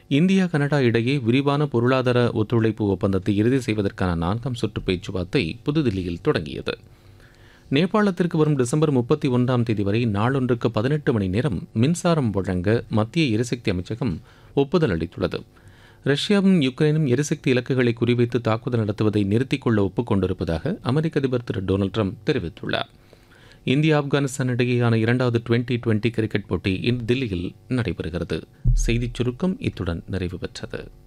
India Canada இடையே விரிவான பொருளாதார ஒத்துழைப்பு ஒப்பந்தத்தை இறுதி செய்வதற்கான நான்காம் சுற்று பேச்சுவார்த்தை புதுதில்லியில் தொடங்கியது நேபாளத்திற்கு வரும் டிசம்பர் முப்பத்தி ஒன்றாம் தேதி வரை நாளொன்றுக்கு பதினெட்டு மணி நேரம் மின்சாரம் வழங்க மத்திய எரிசக்தி அமைச்சகம் ஒப்புதல் அளித்துள்ளது ரஷ்யாவும் யுக்ரைனும் எரிசக்தி இலக்குகளை குறிவைத்து தாக்குதல் நடத்துவதை நிறுத்திக் கொள்ள ஒப்புக்கொண்டிருப்பதாக அமெரிக்க அதிபர் திரு டொனால்டு ட்ரம்ப் தெரிவித்துள்ளார் இந்தியா ஆப்கானிஸ்தான் இடையேயான இரண்டாவது டுவெண்டி டுவெண்டி கிரிக்கெட் போட்டி இன்று தில்லியில் நடைபெறுகிறது செய்திச் சுருக்கம் இத்துடன் நிறைவு பெற்றது